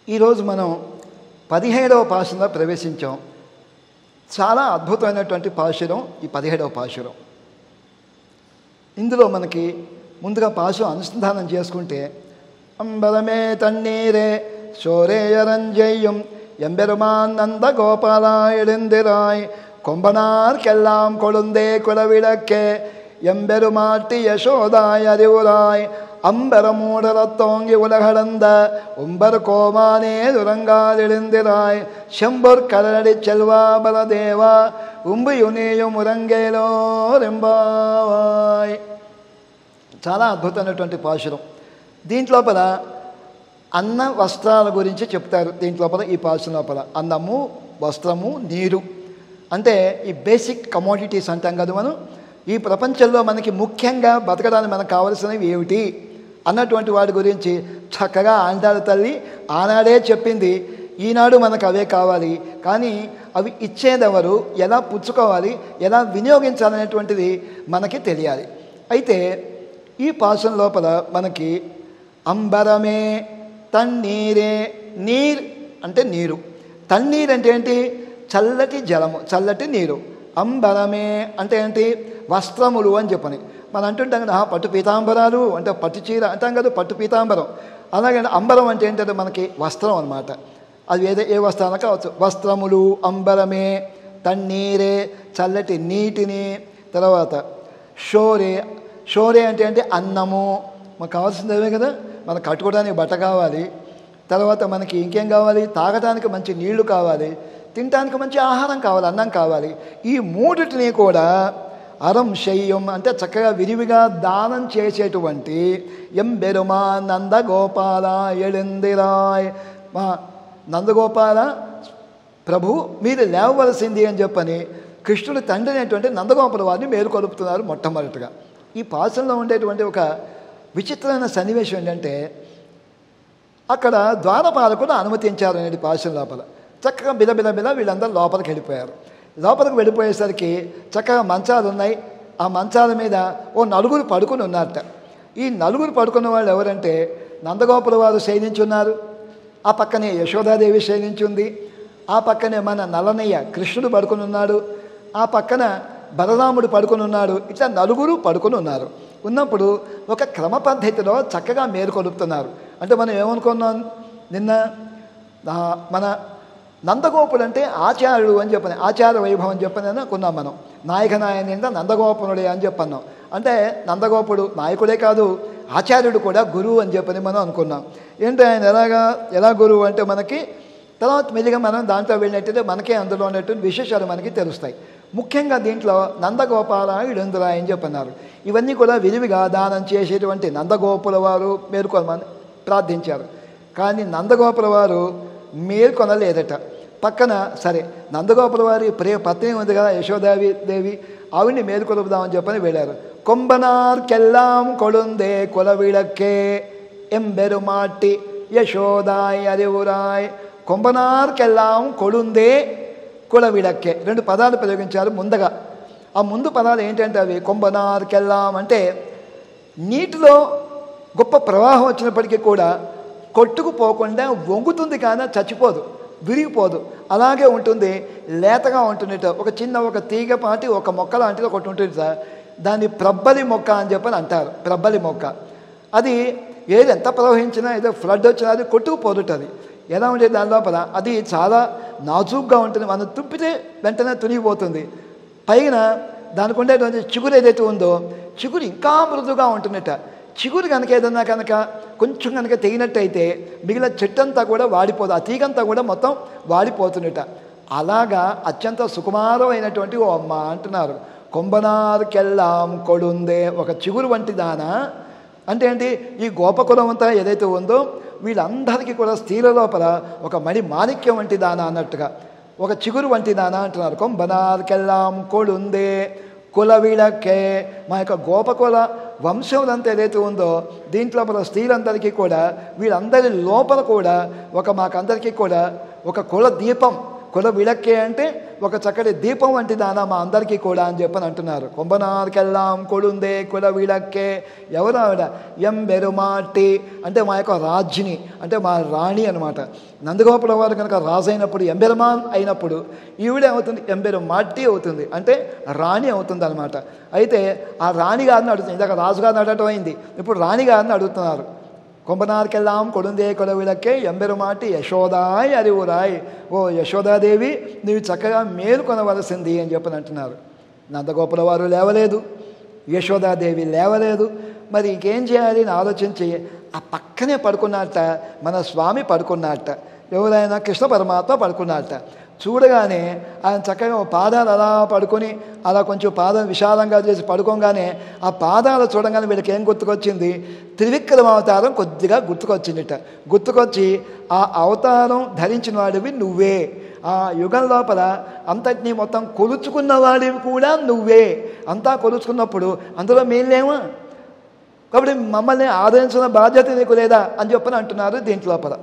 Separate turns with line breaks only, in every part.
ఈరోజు మనం పదిహేడవ పాశంలో ప్రవేశించాం చాలా అద్భుతమైనటువంటి పాశురం ఈ పదిహేడవ పాశురం ఇందులో మనకి ముందుగా పాశం అనుసంధానం చేసుకుంటే అంబరమే తన్నీరే சோரேயரஞ்செய்யும் எம்பெருமான் நந்த கோபாலாயிடுந்திராய் கொம்பனார்க்கெல்லாம் கொழுந்தே குலவிளக்கே எம்பெருமாட்டி யசோதாய் அறிவுராய் அம்பரமூடரத்தோங்கி உலகளந்த உம்பர் கோமானே துரங்காதிழுந்திராய் செம்பொற் கடலடி செல்வா பலதேவா உம்பு யுனியும் ఉరంగేలో రెంబావాయ్ చాలా అద్భుతమైనటువంటి పాశురం దీంట్లోపల అన్న వస్త్రాల గురించి చెప్తారు దీంట్లోపల ఈ పాశురం లోపల అన్నము వస్త్రము నీరు అంటే ఈ బేసిక్ కమోడిటీస్ అంటాం కదా మనం ఈ ప్రపంచంలో మనకి ముఖ్యంగా బతకడానికి మనకు కావలసినవి ఏమిటి అన్నటువంటి వాటి గురించి చక్కగా ఆండాల తల్లి ఆనాడే చెప్పింది ఈనాడు మనకు అవే కావాలి కానీ అవి ఇచ్చేదెవరు ఎలా పుచ్చుకోవాలి ఎలా వినియోగించాలనేటువంటిది మనకి తెలియాలి అయితే ఈ పాశం లోపల మనకి అంబరమే తన్నీరే నీర్ అంటే నీరు తన్నీరు అంటే ఏంటి చల్లటి జలము చల్లటి నీరు అంబరమే అంటే ఏంటి వస్త్రములు అని చెప్పని మనం అంటుంటాం కదా "ఆ, పట్టు పీతాంబరాలు అంటే పట్టు చీర అంటాం కదా పట్టు పీతాంబరం అలాగే అంబరం అంటే ఏంటంటే మనకి వస్త్రం అనమాట అది ఏదో ఏ వస్త్రాలు కావచ్చు వస్త్రములు అంబరమే తన్నీరే చల్లటి నీటిని తర్వాత షోరే షోరే అంటే అంటే అన్నము మనకు కావాల్సిందే కదా మనకు కట్టుకోవడానికి బట్ట కావాలి తర్వాత మనకి ఇంకేం కావాలి తాగడానికి మంచి నీళ్లు కావాలి తినడానికి మంచి ఆహారం కావాలి అన్నం కావాలి ఈ మూడిటిని కూడా అరం శయ్యం అంటే చక్కగా విరివిగా దానం చేసేటువంటి ఎంబెరుమా నందగోపాల ఎళందిరాయ్ మా నందగోపాల ప్రభు మీరు లేవవలసింది అని చెప్పని కృష్ణుడి తండ్రి అనేటువంటి నందగోపాల వారిని మేలుకొలుపుతున్నారు మొట్టమొదటిగా ఈ పాసంలో ఉండేటువంటి ఒక విచిత్రమైన సన్నివేశం ఏంటంటే అక్కడ ద్వారపాలకుడు అనుమతించారు అనేది పాశం లోపల చక్కగా బిలబిల బిల వీళ్ళందరూ లోపలికి వెళ్ళిపోయారు లోపలికి వెళ్ళిపోయేసరికి చక్కగా మంచాలు ఉన్నాయి ఆ మంచాల మీద ఓ నలుగురు పడుకుని ఉన్నారట ఈ నలుగురు పడుకున్న వాళ్ళు ఎవరంటే నందగోపుల వారు శయనించున్నారు ఆ పక్కనే యశోదాదేవి శయనించుంది ఆ పక్కనే మన నల్లనయ్య కృష్ణుడు పడుకుని ఉన్నాడు ఆ పక్కన బలరాముడు పడుకుని ఉన్నాడు ఇట్లా నలుగురు పడుకుని ఉన్నారు ఉన్నప్పుడు ఒక క్రమ పద్ధతిలో చక్కగా మేలుకొలుపుతున్నారు అంటే మనం ఏమనుకున్నాం నిన్న ఆ, మన నందగోపుడు అంటే ఆచార్యుడు అని చెప్పని ఆచార్య వైభవం అని చెప్పని అనుకున్నాం మనం నాయక నాయన నందగోపునుడే అని చెప్పన్నాం అంటే నందగోపుడు నాయకుడే కాదు ఆచార్యుడు కూడా గురువు అని చెప్పని మనం అనుకున్నాం ఏంటి ఆయన ఎలాగా ఎలా గురువు అంటే మనకి తర్వాత మెల్లిగా మనం దాంట్లో వెళ్ళినట్టయితే మనకే అందులో ఉన్నటువంటి విశేషాలు మనకి తెలుస్తాయి ముఖ్యంగా దీంట్లో నందగోపాల ఇడుందురా అని చెప్పన్నారు ఇవన్నీ కూడా విరివిగా దానం చేసేటువంటి నందగోపుల వారు మేల్కొనమని ప్రార్థించారు కానీ నందగోపుల వారు మేల్కొనలేదట పక్కన సరే నందగోపుల వారి ప్రియ పత్ని ఉంది కదా యశోదేవి దేవి ఆవిడ్ని మేలుకొలుపుదామని చెప్పని వెళ్ళారు கொம்பனார்க்கெல்லாம் கொழுந்தே குலவிளக்கே எம்பெருமாட்டி యశోదాయ్ அறிவுராய் కొంబనార్కెల్లాం కొడుందే కులవిడక్కే రెండు పదాలు ప్రయోగించారు ముందుగా ఆ ముందు పదాలు ఏంటంటే అవి కొంబనార్కెల్లాం అంటే నీటిలో గొప్ప ప్రవాహం వచ్చినప్పటికీ కూడా కొట్టుకుపోకుండా వంగుతుంది కానీ చచ్చిపోదు విరిగిపోదు అలాగే ఉంటుంది లేతగా ఉంటుంది ఒక చిన్న ఒక తీగ పాటి ఒక మొక్క లాంటిది ఒకటి ఉంటుంది సార్ దాన్ని ప్రబ్బలి మొక్క అని చెప్పని అంటారు ప్రబ్బలి మొక్క అది ఏది ఎంత ప్రవహించినా ఏదో ఫ్లడ్ వచ్చినా అది కొట్టుకుపోతుంటుంది ఎలా ఉండేది దాని లోపల అది చాలా నాజూగ్గా ఉంటుంది మనం తుంపితే వెంటనే తునిగిపోతుంది పైన దానికి ఉండేటువంటి చిగురు ఏదైతే ఉందో చిగురు ఇంకా మృదుగా ఉంటుందట చిగురు కనుక ఏదన్నా కనుక కొంచెం కనుక తెగినట్టయితే మిగిలిన చెట్టంతా కూడా వాడిపోదు ఆ తీగంతా కూడా మొత్తం వాడిపోతుందట అలాగా అత్యంత సుకుమారమైనటువంటి ఓ అమ్మ అంటున్నారు కొంబనార్కెల్లాం కొడుందే ఒక చిగురు వంటి దానా అంటే ఏంటి ఈ గోపకులం అంతా ఏదైతే ఉందో వీళ్ళందరికీ కూడా స్త్రీల లోపల ఒక మణి మాణిక్యం వంటి దానా అన్నట్టుగా ఒక చిగురు వంటి దానా అంటున్నారు కొంబనార్కెల్లాం కొడుందే కుల వీళ్ళకే మా యొక్క గోపకుల వంశంలంతా ఏదైతే ఉందో దీంట్లో మన స్త్రీలందరికీ కూడా వీళ్ళందరి లోపల కూడా ఒక మాకందరికీ కూడా ఒక కుల దీపం కుల విళక్కే అంటే ఒక చక్కటి దీపం వంటి దాన మా అందరికీ కూడా అని చెప్పని అంటున్నారు కుంభనార్కెళ్ళాం కొడుందే కుల విళక్కే ఎవరు ఆవిడ ఎం బెరుమాటి అంటే మా యొక్క రాజ్ఞి అంటే మా రాణి అనమాట నందగోపుల వారు కనుక రాజు అయినప్పుడు ఎంబెరమాన్ అయినప్పుడు ఈవిడ ఏమవుతుంది ఎంబెరు మాట్టి అవుతుంది అంటే రాణి అవుతుంది అనమాట అయితే ఆ రాణి గారిని అడుగుతుంది ఇందాక రాజుగారిని అడగటం అయింది ఇప్పుడు రాణి గారిని అడుగుతున్నారు కుంభనార్కెళ్ళాం కొడుందే కొలవిలకే ఎంబెరుమాటి యశోదాయ్ అరివురాయ్ ఓ యశోదాదేవి నీవు చక్కగా మేలుకొనవలసింది అని చెప్పని అంటున్నారు నందగోపుల వారు లేవలేదు యశోదాదేవి లేవలేదు మరి ఇంకేం చేయాలి అని ఆలోచించి ఆ పక్కనే పడుకున్నట్ట మన స్వామి పడుకున్నట్ట ఎవరైనా కృష్ణ పరమాత్మ పడుకున్నట్ట చూడగానే ఆయన చక్కగా ఓ పాదాలు అలా పడుకొని అలా కొంచెం పాదం విశాలంగా చేసి పడుకోగానే ఆ పాదాలు చూడగానే వీళ్ళకి ఏం గుర్తుకొచ్చింది త్రివిక్రమ అవతారం కొద్దిగా గుర్తుకొచ్చిందిట గుర్తుకొచ్చి ఆ అవతారం ధరించిన వాడివి నువ్వే ఆ యుగం లోపల అంతటినీ మొత్తం కొలుచుకున్న వాడివి కూడా నువ్వే అంతా కొలుచుకున్నప్పుడు అందులో మేలేమా కాబట్టి మమ్మల్ని ఆదరించిన బాధ్యత నీకు లేదా అని చెప్పని అంటున్నారు దీంట్ లోపల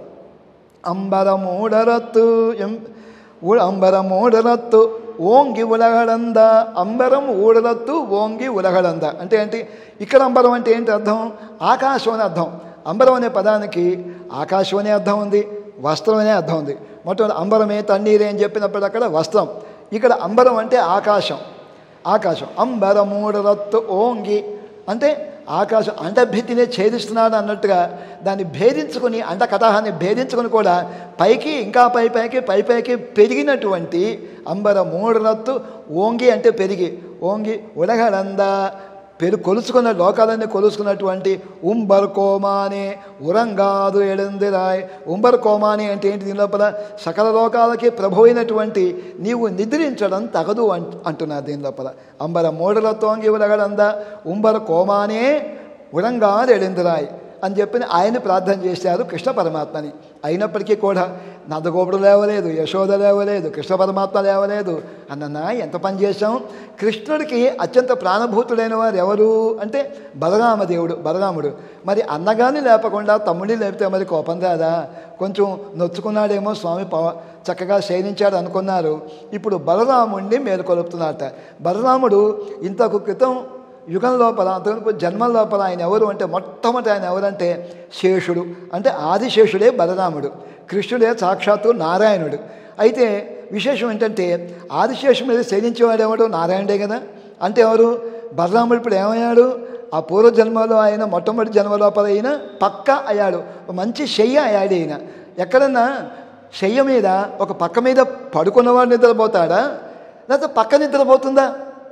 అంబరమూడరత్తు ఎం ఊ- అంబరమూడరత్తు ఓంగి ఉలగడంద అంబరం ఊడరత్తు ఓంగి ఉలగడంద అంటే ఏంటి ఇక్కడ అంబరం అంటే ఏంటి అర్థం ఆకాశం అని అర్థం అంబరం అనే పదానికి ఆకాశం అనే అర్థం ఉంది వస్త్రం అనే అర్థం ఉంది మొట్టమొదటి అంబరమే తన్నీరే అని చెప్పినప్పుడు అక్కడ వస్త్రం ఇక్కడ అంబరం అంటే ఆకాశం ఆకాశం అంబరమూడరత్తు ఓంగి అంటే ఆకాశం అండభిత్తినే ఛేదిస్తున్నాడు అన్నట్టుగా దాన్ని భేదించుకుని అండకటాహాన్ని భేదించుకుని కూడా పైకి ఇంకా పై పైకి పై పైకి పెరిగినటువంటి అంబర మూడరత్తు ఓంగి అంటే పెరిగి ఓంగి ఉలగడంద పెరు కొలుసుకున్న లోకాలన్నీ కొలుసుకున్నటువంటి ఉంబర్ కోమాని ఉరంగాదు ఎడందిరాయ్ ఉంబర్ కోమాని అంటే ఏంటి దీని లోపల సకల లోకాలకి ప్రభు అయినటువంటి నీవు నిద్రించడం తగదు అంట అంటున్నారు దీని లోపల అంబర మూడలతోంగి ఉలగడంద ఉంబర కోమానే ఉరంగాదు ఎడందిరాయ్ అని చెప్పి ఆయన ప్రార్థన చేశారు కృష్ణ పరమాత్మని అయినప్పటికీ కూడా నందగోపుడు లేవలేదు యశోద లేవలేదు కృష్ణ పరమాత్మ లేవలేదు అన్నన్నా ఎంత పని చేశాం కృష్ణుడికి అత్యంత ప్రాణభూతుడైన వారు ఎవరు అంటే బలరామదేవుడు బలరాముడు మరి అన్నగాని లేపకుండా తమ్ముడిని లేపితే మరి కోపం రాదా కొంచెం నొచ్చుకున్నాడేమో స్వామి పవ చక్కగా శయనించాడు అనుకున్నారు ఇప్పుడు బలరాముడిని మేలుకొలుపుతున్నట బలరాముడు ఇంతకు క్రితం యుగం లోపల అంతకు జన్మల లోపల ఆయన ఎవరు అంటే మొట్టమొదటి ఆయన ఎవరంటే శేషుడు అంటే ఆదిశేషుడే బలరాముడు కృష్ణుడే సాక్షాత్తు నారాయణుడు అయితే విశేషం ఏంటంటే ఆదిశేషు మీద శయనించేవాడు ఎవడు నారాయణుడే కదా అంటే ఎవరు బలరాముడు ఇప్పుడు ఏమయ్యాడు ఆ పూర్వ జన్మలో ఆయన మొట్టమొదటి జన్మ లోపల అయిన పక్క అయ్యాడు ఒక మంచి శయ్య అయ్యాడు ఈయన ఎక్కడన్నా శయ్య మీద ఒక పక్క మీద పడుకున్నవాడు నిద్రపోతాడా లేకపోతే పక్క నిద్రపోతుందా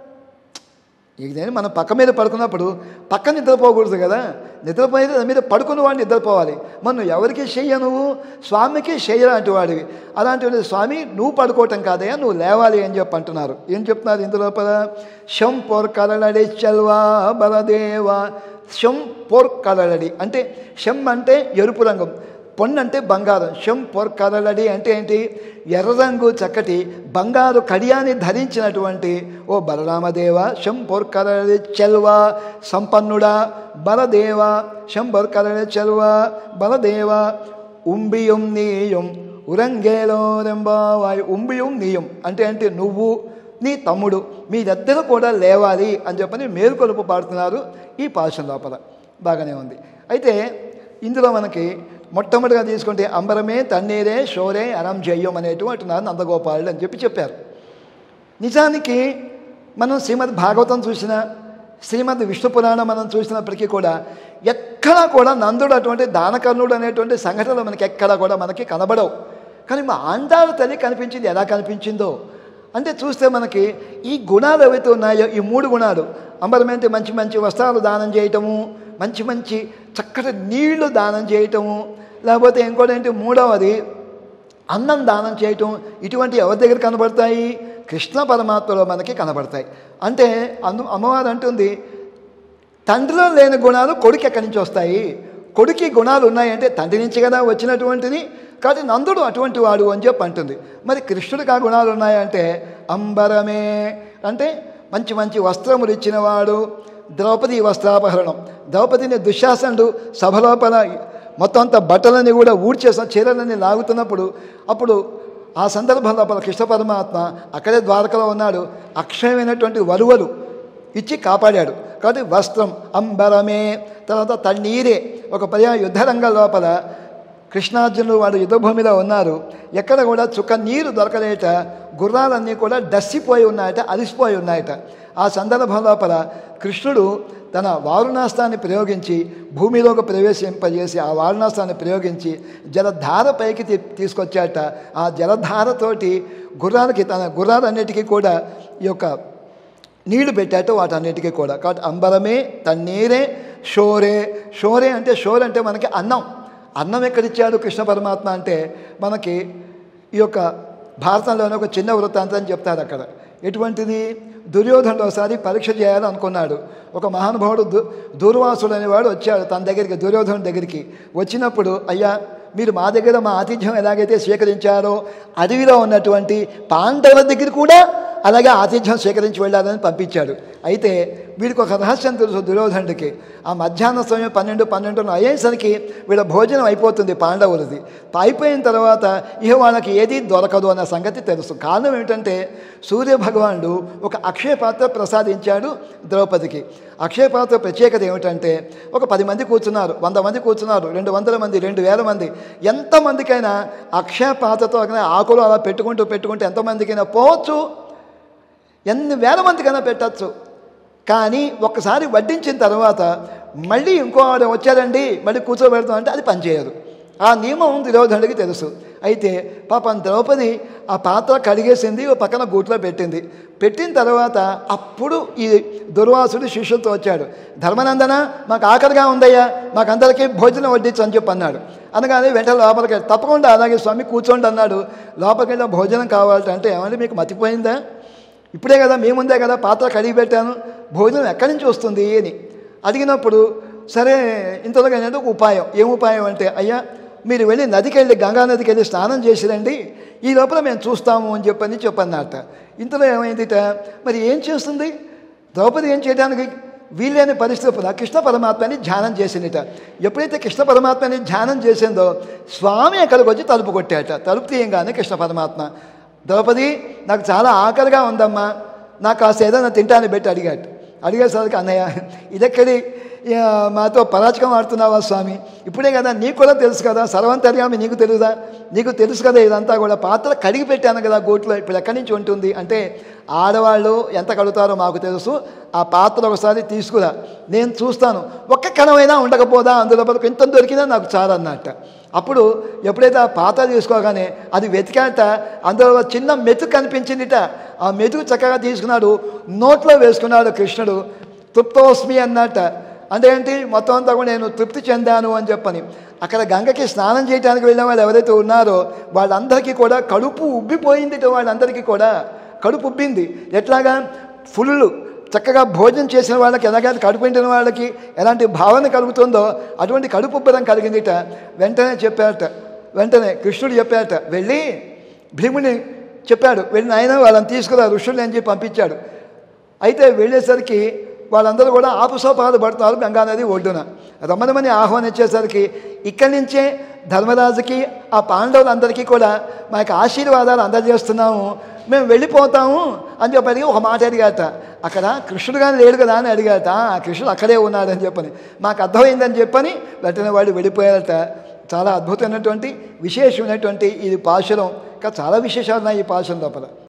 ఇదేంటి మనం పక్క మీద పడుకున్నప్పుడు పక్క నిద్రపోకూడదు కదా నిద్రపోయేది దాని మీద పడుకున్న వాడిని నిద్రపోవాలి మనం ఎవరికి చెయ్య నువ్వు స్వామికి చెయ్య లాంటి వాడివి అలాంటి వాడి స్వామి నువ్వు పడుకోవటం కాదయ్యా నువ్వు లేవాలి అని చెప్పి అంటున్నారు ఏం చెప్తున్నారు ఇందులో పద శం పొర్ కలలడి చల్వా బలదేవ శం పొర్ కలలడి అంటే శం అంటే ఎరుపు రంగు పొన్ను అంటే బంగారం శం పొర్ కలలడి అంటే ఏంటి ఎర్ర రంగు చక్కటి బంగారు కడియాన్ని ధరించినటువంటి ఓ బలరామదేవ శం పొర్ కలలడి చెల్వ సంపన్నుడా బలదేవ శం పొర్ కలలడి చెల్వ బలదేవ ఉంబియం నీయం ఉరంగేలో రెంబావాయు ఉంబియం నీయం అంటే అంటే నువ్వు నీ తమ్ముడు మీరిద్దరు కూడా లేవాలి అని చెప్పని మేలుకొలుపు పాడుతున్నారు ఈ పాశం లోపల బాగానే ఉంది అయితే ఇందులో మనకి మొట్టమొదటిగా తీసుకుంటే అంబరమే తన్నీరే షోరే అరం జయ్యం అనేటువంటి నందగోపాలుడు అని చెప్పి చెప్పారు నిజానికి మనం శ్రీమద్ భాగవతం చూసిన శ్రీమద్ విష్ణు పురాణం మనం చూసినప్పటికీ కూడా ఎక్కడా కూడా నందుడు అటువంటి దానకర్ణుడు అనేటువంటి సంఘటనలు మనకి ఎక్కడా కూడా మనకి కనబడవు కానీ మా ఆండాల తల్లి కనిపించింది ఎలా కనిపించిందో అంటే చూస్తే మనకి ఈ గుణాలు ఏవైతే ఉన్నాయో ఈ మూడు గుణాలు అంబరమేంటి మంచి మంచి వస్త్రాలు దానం చేయటము మంచి మంచి చక్కటి నీళ్లు దానం చేయటము లేకపోతే ఇంకోటి ఏంటి మూడవది అన్నం దానం చేయటం ఇటువంటి ఎవరి దగ్గర కనబడతాయి కృష్ణ పరమాత్మలో మనకి కనబడతాయి అంటే అందు అమ్మవారు అంటుంది తండ్రిలో లేని గుణాలు కొడుకు ఎక్కడి నుంచి వస్తాయి కొడుకి గుణాలు ఉన్నాయంటే తండ్రి నుంచి కదా వచ్చినటువంటిది కాబట్టి నందుడు అటువంటి వాడు అని చెప్పి అంటుంది మరి కృష్ణుడికి ఆ గుణాలు ఉన్నాయంటే అంబరమే అంటే మంచి మంచి వస్త్రములు ఇచ్చినవాడు ద్రౌపది వస్త్రాపహరణం ద్రౌపదిని దుశ్శాసనుడు సభలోపల మొత్తం అంతా బట్టలన్నీ కూడా ఊడ్చేసిన చీరలన్నీ లాగుతున్నప్పుడు అప్పుడు ఆ సందర్భం లోపల కృష్ణ పరమాత్మ అక్కడే ద్వారకలో ఉన్నాడు అక్షయమైనటువంటి వరువలు ఇచ్చి కాపాడాడు కాబట్టి వస్త్రం అంబరమే తర్వాత తన్నీరే ఒక పర్యా యుద్ధరంగం లోపల కృష్ణార్జునులు వాడు యుద్ధభూమిలో ఉన్నారు ఎక్కడ కూడా చుక్క నీరు దొరకలేట గుర్రాలన్నీ కూడా డస్సిపోయి ఉన్నాయట అలిసిపోయి ఉన్నాయట ఆ సందర్భం లోపల కృష్ణుడు తన వారుణాస్త్రాన్ని ప్రయోగించి భూమిలోకి ప్రవేశింపజేసి ఆ వారుణాస్త్రాన్ని ప్రయోగించి జలధార పైకి తీ తీసుకొచ్చాట ఆ జలధారతోటి గుర్రాలకి తన గుర్రాలన్నిటికీ కూడా ఈ యొక్క నీళ్లు పెట్టాట వాటన్నిటికీ కూడా కాబట్టి అంబరమే తన్నీరే షోరే షోరే అంటే షోర్ అంటే మనకి అన్నం అన్నం ఎక్కడిచ్చాడు కృష్ణ పరమాత్మ అంటే మనకి ఈ యొక్క భారతంలోనే ఒక చిన్న వృత్తాంతం చెప్తారు అక్కడ ఎటువంటిది దుర్యోధనుడు ఒకసారి పరీక్ష చేయాలనుకున్నాడు ఒక మహానుభావుడు దు దూర్వాసుడు అనేవాడు వచ్చాడు తన దగ్గరికి దుర్యోధనుడి దగ్గరికి వచ్చినప్పుడు అయ్యా మీరు మా దగ్గర మా ఆతిథ్యం ఎలాగైతే స్వీకరించారో అడవిలో ఉన్నటువంటి పాండవుల దగ్గర కూడా అలాగే ఆతిథ్యం స్వీకరించి వెళ్ళాలని పంపించాడు అయితే వీడికి ఒక రహస్యం తెలుసు దుర్యోధనుడికి ఆ మధ్యాహ్న సమయం పన్నెండు పన్నెండు అయ్యేసరికి వీళ్ళ భోజనం అయిపోతుంది పాండవులది అయిపోయిన తర్వాత ఇక వాళ్ళకి ఏది దొరకదు అన్న సంగతి తెలుసు కారణం ఏమిటంటే సూర్య భగవానుడు ఒక అక్షయ పాత్ర ప్రసాదించాడు ద్రౌపదికి అక్షయ పాత్ర ప్రత్యేకత ఏమిటంటే ఒక పది మంది కూర్చున్నారు వంద మంది కూర్చున్నారు రెండు వందల మంది రెండు వేల మంది ఎంతమందికైనా అక్షయ పాత్రతో ఆకులు అలా పెట్టుకుంటూ పెట్టుకుంటూ ఎంతమందికైనా పోవచ్చు ఎన్ని వేల మందికైనా పెట్టచ్చు కానీ ఒక్కసారి వడ్డించిన తర్వాత మళ్ళీ ఇంకో ఆవిడ వచ్చారండి మళ్ళీ కూర్చోబెడతాం అంటే అది పనిచేయదు ఆ నియమం దుర్యోధనుడికి తెలుసు అయితే పాపం ద్రౌపది ఆ పాత్ర కడిగేసింది ఓ పక్కన గూట్లో పెట్టింది పెట్టిన తర్వాత అప్పుడు ఈ దుర్వాసుడు శిష్యులతో వచ్చాడు ధర్మనందన మాకు ఆఖరిగా ఉందయ్యా మాకందరికీ భోజనం వడ్డించు అని చెప్పి అన్నాడు అనగానే వెంటనే లోపలికి వెళ్ళి, తప్పకుండా అలాగే స్వామి కూర్చోండి అన్నాడు లోపలికి వెళ్ళి భోజనం కావాలంటే అంటే ఏమంటే మీకు మతిపోయిందా ఇప్పుడే కదా మీ ముందే కదా పాత్ర కడిగి పెట్టాను భోజనం ఎక్కడి నుంచి వస్తుంది అని అడిగినప్పుడు సరే ఇంతలోగా ఏంటంటే ఒక ఉపాయం ఏం ఉపాయం అంటే అయ్యా మీరు వెళ్ళి నదికి వెళ్ళి గంగా నదికి వెళ్ళి స్నానం చేసిరండి ఈ లోపల మేము చూస్తాము అని చెప్పని చెప్పన్నట ఇంతలో ఏమైందిట మరి ఏం చేస్తుంది ద్రౌపది ఏం చేయడానికి వీలేని పరిస్థితుల కృష్ణ పరమాత్మని ధ్యానం చేసిందిట ఎప్పుడైతే కృష్ణ పరమాత్మని ధ్యానం చేసిందో స్వామి అక్కడికి వచ్చి తలుపు కొట్టాట తలుపు తీయంగానే కృష్ణ పరమాత్మ ద్రౌపది నాకు చాలా ఆకలిగా ఉందమ్మా నాకు కాస్త ఏదైనా తింటాను పెట్టి అడిగాడు అడిగేసరికి అన్నయ్య ఇదెక్కడి ఆ, మాతో పరాచకం ఆడుతున్నావా స్వామి ఇప్పుడే కదా నీకు కూడా తెలుసు కదా సర్వంతర్యామి నీకు తెలుదా నీకు తెలుసు కదా ఇదంతా కూడా పాత్ర కడిగి పెట్టాను కదా గోట్లో ఇప్పుడు ఎక్కడి నుంచి ఉంటుంది అంటే ఆడవాళ్ళు ఎంత కడుగుతారో మాకు తెలుసు ఆ పాత్ర ఒకసారి తీసుకురా నేను చూస్తాను ఒక్క కణమైనా ఉండకపోదా అందులో మనకు ఇంత దొరికినా నాకు చాలన్నట్ట అప్పుడు ఎప్పుడైతే ఆ పాత్ర తీసుకోగానే అది వెతికాట అందులో చిన్న మెతుకు కనిపించిందిట ఆ మెతుకు చక్కగా తీసుకున్నాడు నోట్లో వేసుకున్నాడు కృష్ణుడు తృప్తోస్మి అన్నట్ట అంటే ఏంటి మొత్తం అంతా కూడా నేను తృప్తి చెందాను అని చెప్పని అక్కడ గంగకి స్నానం చేయడానికి వెళ్ళిన వాళ్ళు ఎవరైతే ఉన్నారో వాళ్ళందరికీ కూడా కడుపు ఉబ్బిపోయింది వాళ్ళందరికీ కూడా కడుపు ఉబ్బింది ఎట్లాగా ఫుల్ చక్కగా భోజనం చేసిన వాళ్ళకి ఎలాగైతే కడుపు నిండిన వాళ్ళకి ఎలాంటి భావన కలుగుతుందో అటువంటి కడుపు ఉబ్బరం కలిగిందిట వెంటనే చెప్పారట వెంటనే కృష్ణుడు చెప్పారట వెళ్ళి భీముని చెప్పాడు వెళ్ళిన ఆయన వాళ్ళని తీసుకురా ఋషులు అని చెప్పి పంపించాడు అయితే వెళ్ళేసరికి వాళ్ళందరూ కూడా ఆపుసోపాలు పడుతున్నారు గంగానది ఒడ్డున రమణమని ఆహ్వానించేసరికి ఇక్కడి నుంచే ధర్మరాజుకి ఆ పాండవులందరికీ కూడా మా యొక్క ఆశీర్వాదాలు అందజేస్తున్నాము మేము వెళ్ళిపోతాము అని చెప్పి అడిగి ఒక మాట అడిగాట అక్కడ కృష్ణుడు కానీ లేడు కదా అని అడిగాట ఆ కృష్ణుడు అక్కడే ఉన్నాడని చెప్పని మాకు అర్థమైందని చెప్పని వెంటనే వాడు వెళ్ళిపోయారట చాలా అద్భుతమైనటువంటి విశేషమైనటువంటి ఇది పాశురం ఇంకా చాలా విశేషాలు ఉన్నాయి ఈ పాశురం లోపల